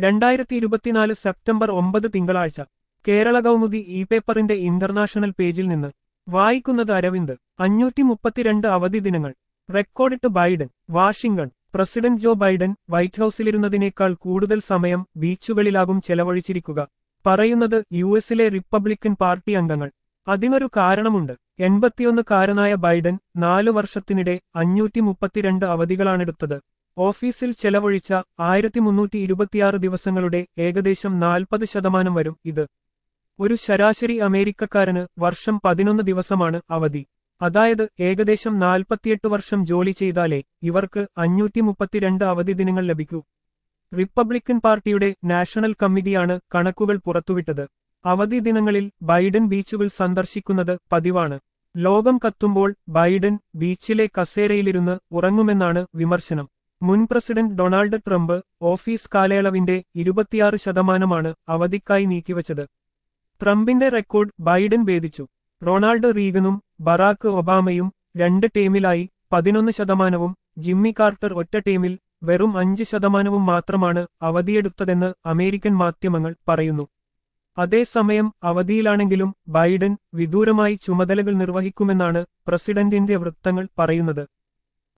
രണ്ടായിരത്തി ഇരുപത്തിനാല് സെപ്റ്റംബർ ഒമ്പത് തിങ്കളാഴ്ച കേരള കൗമുദി ഇ പേപ്പറിന്റെ ഇന്റർനാഷണൽ പേജിൽ നിന്ന് വായിക്കുന്നത് അരവിന്ദ് അഞ്ഞൂറ്റി മുപ്പത്തിരണ്ട് അവധി ദിനങ്ങൾ റെക്കോർഡിട്ട് Biden Washington president Joe Biden white ഹൌസിലിരുന്നതിനേക്കാൾ കൂടുതൽ സമയം ബീച്ചുകളിലാകും ചെലവഴിച്ചിരിക്കുക പറയുന്നത് യു എസിലെ റിപ്പബ്ലിക്കൻ പാർട്ടി അംഗങ്ങൾ അതിനൊരു കാരണമുണ്ട് എൺപത്തിയൊന്നുകാരനായ ബൈഡൻ നാലു വർഷത്തിനിടെ അഞ്ഞൂറ്റി മുപ്പത്തിരണ്ട് അവധികളാണെടുത്തത് ഓഫീസിൽ ചെലവഴിച്ച ആയിരത്തി മുന്നൂറ്റി ഇരുപത്തിയാറ് ദിവസങ്ങളുടെ ഏകദേശം നാൽപ്പത് ശതമാനം വരും ഇത് ഒരു ശരാശരി അമേരിക്കക്കാരന് വർഷം പതിനൊന്ന് ദിവസമാണ് അവധി അതായത് ഏകദേശം നാൽപ്പത്തിയെട്ട് വർഷം ജോലി ചെയ്താലേ ഇവർക്ക് അഞ്ഞൂറ്റി മുപ്പത്തിരണ്ട് അവധി ദിനങ്ങൾ ലഭിക്കൂ റിപ്പബ്ലിക്കൻ പാർട്ടിയുടെ നാഷണൽ കമ്മിറ്റിയാണ് കണക്കുകൾ പുറത്തുവിട്ടത് അവധി ദിനങ്ങളിൽ ബൈഡൻ ബീച്ചുകൾ സന്ദർശിക്കുന്നത് പതിവാണ് ലോകം കത്തുമ്പോൾ ബൈഡൻ ബീച്ചിലെ കസേരയിലിരുന്ന് ഉറങ്ങുമെന്നാണ് വിമർശനം മുൻ പ്രസിഡന്റ് ഡൊണാൾഡ് ട്രംപ് ഓഫീസ് കാലയളവിന്റെ ഇരുപത്തിയാറ് ശതമാനമാണ് അവധിക്കായി നീക്കിവച്ചത് ട്രംപിന്റെ റെക്കോർഡ് ബൈഡൻ ഭേദിച്ചു റൊണാൾഡ് റീഗനും ബറാക്ക് ഒബാമയും രണ്ട് ടീമിലായി പതിനൊന്ന് ശതമാനവും ജിമ്മി കാർട്ടർ ഒറ്റ ടീമിൽ വെറും അഞ്ച് ശതമാനവും മാത്രമാണ് അവധിയെടുത്തതെന്ന് അമേരിക്കൻ മാധ്യമങ്ങൾ പറയുന്നു അതേസമയം അവധിയിലാണെങ്കിലും ബൈഡൻ വിദൂരമായി ചുമതലകൾ നിർവഹിക്കുമെന്നാണ് പ്രസിഡന്റിന്റെ വൃത്തങ്ങൾ പറയുന്നത്